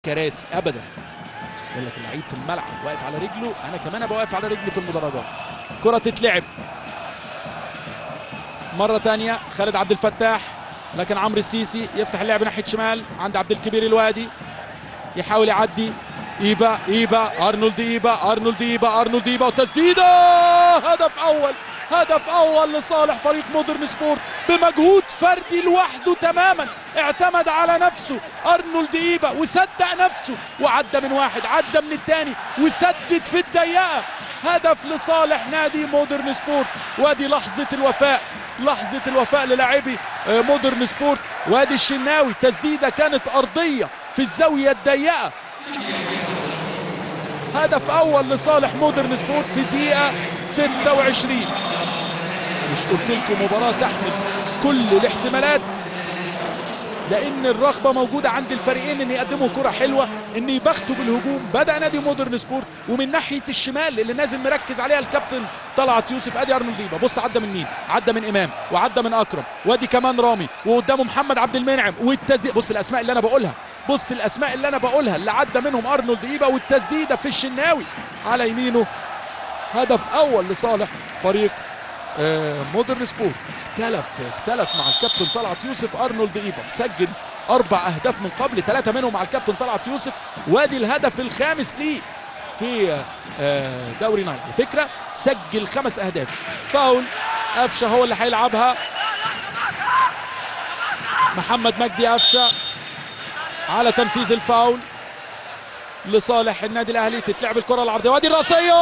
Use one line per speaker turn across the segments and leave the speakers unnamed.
كراسي ابدا يقول لك اللعيب في الملعب واقف على رجله انا كمان ابقى واقف على رجلي في المدرجات كره تتلعب مره تانية خالد عبد الفتاح لكن عمرو السيسي يفتح اللعب ناحيه شمال عند عبد الكبير الوادي يحاول يعدي ايبا ايبا ارنولد ايبا ارنولد ايبا ارنولد ايبا وتسديده هدف اول هدف اول لصالح فريق مودرن سبورت بمجهود فردي لوحده تماما اعتمد على نفسه ارنولد ايبا وصدق نفسه وعدى من واحد عدى من الثاني وسدد في الضيقه هدف لصالح نادي مودرن سبورت وادي لحظه الوفاء لحظه الوفاء للاعبي مودرن سبورت وادي الشناوي تسديده كانت ارضيه في الزاويه الضيقه هدف اول لصالح مودرن سبورت في الدقيقه 26 مش قلت لكم مباراه تحمل كل الاحتمالات لان الرغبه موجوده عند الفريقين ان يقدموا كره حلوه ان يبختوا بالهجوم بدا نادي مودرن سبورت ومن ناحيه الشمال اللي نازل مركز عليها الكابتن طلعت يوسف ادي ارنولد ديبا بص عدى من مين عدى من امام وعدى من اكرم وادي كمان رامي وقدامه محمد عبد المنعم والتسديد بص الاسماء اللي انا بقولها بص الاسماء اللي انا بقولها اللي عدى منهم ارنولد ديبا والتسديده في الشناوي على يمينه هدف اول لصالح فريق آه مودرن سبورت اختلف اختلف مع الكابتن طلعت يوسف ارنولد ايبا مسجل اربع اهداف من قبل ثلاثه منهم مع الكابتن طلعت يوسف وادي الهدف الخامس ليه في آه دوري نايل على فكره سجل خمس اهداف فاول قفشه هو اللي هيلعبها محمد مجدي قفشه على تنفيذ الفاول لصالح النادي الاهلي تتلعب الكره العرضيه وادي الراسيه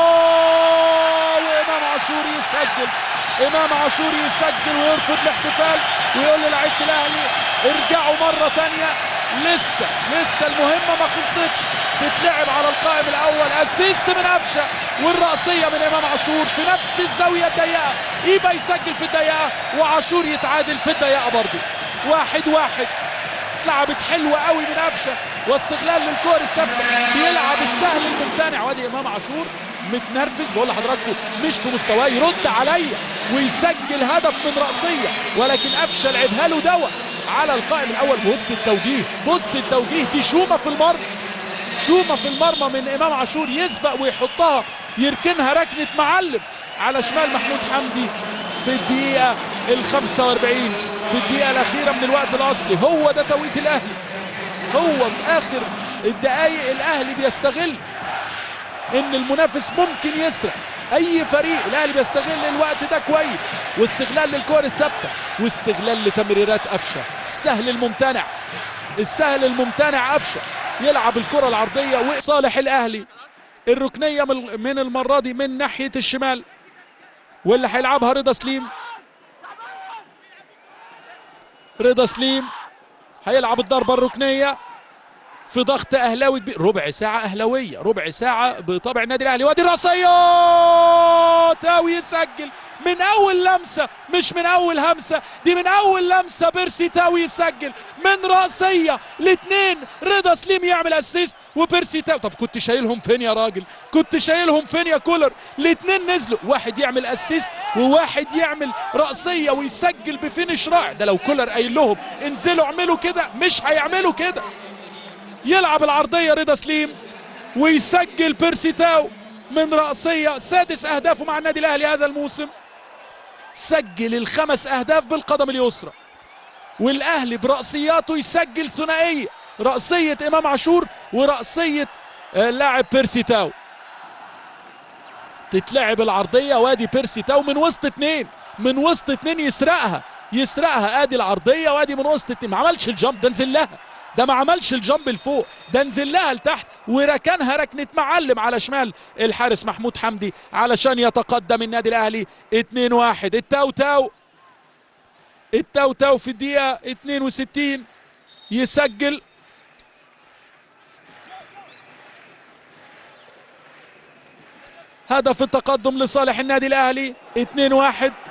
وامام عاشور يسجل امام عاشور يسجل ويرفض الاحتفال ويقول للاعيبه الاهلي ارجعوا مره ثانيه لسه لسه المهمه ما خلصتش تتلعب على القائم الاول اسيست من قفشه والراسيه من امام عاشور في نفس الزاويه الضيقه ايبا يسجل في الضيقه وعاشور يتعادل في الضيقه برضه واحد واحد اتلعبت حلوه قوي من قفشه واستغلال للكور الثابته بيلعب السهل الممتنع وادي امام عاشور متنرفز بقول لحضراتكم مش في مستواه يرد عليا ويسجل هدف من راسيه ولكن قفشه لعبها له دواء على القائم الاول بص التوجيه بص التوجيه دي شومه في المرمى شومه في المرمى من امام عاشور يسبق ويحطها يركنها ركنه معلم على شمال محمود حمدي في الدقيقه ال 45 في الدقيقه الاخيره من الوقت الاصلي هو ده توقيت الاهلي هو في اخر الدقائق الاهلي بيستغل ان المنافس ممكن يسرق اي فريق الاهلي بيستغل الوقت ده كويس واستغلال للكور الثابته واستغلال لتمريرات قفشه السهل الممتنع السهل الممتنع قفشه يلعب الكره العرضيه وصالح الاهلي الركنيه من المره دي من ناحيه الشمال واللي هيلعبها رضا سليم رضا سليم هيلعب الضربه الركنيه في ضغط اهلاوي كبير ربع ساعه اهلاويه ربع ساعه بطبع النادي الاهلي وادي الراسيه تاوي يسجل من اول لمسه مش من اول همسه دي من اول لمسه بيرسي تاوي يسجل من راسيه الاثنين رضا سليم يعمل اسيست وبيرسي تاوي طب كنت شايلهم فين يا راجل كنت شايلهم فين يا كولر الاثنين نزلوا واحد يعمل اسيست وواحد يعمل راسيه ويسجل بفينش رائع ده لو كولر قايل لهم انزلوا اعملوا كده مش هيعملوا كده يلعب العرضية رضا سليم ويسجل بيرسي تاو من رأسية سادس أهدافه مع النادي الأهلي هذا الموسم سجل الخمس أهداف بالقدم اليسرى والأهلي برأسياته يسجل ثنائية رأسية إمام عاشور ورأسية اللاعب بيرسي تاو تتلعب العرضية وادي بيرسي تاو من وسط اتنين من وسط اتنين يسرقها يسرقها ادي العرضية وادي من وسط اتنين ما عملش الجامب ده نزل لها ده ما عملش الجامب لفوق ده نزل لها لتحت وركنها ركنه معلم على شمال الحارس محمود حمدي علشان يتقدم النادي الاهلي 2-1 التاو تاو التاو تاو في الدقيقه 62 يسجل هدف التقدم لصالح النادي الاهلي 2-1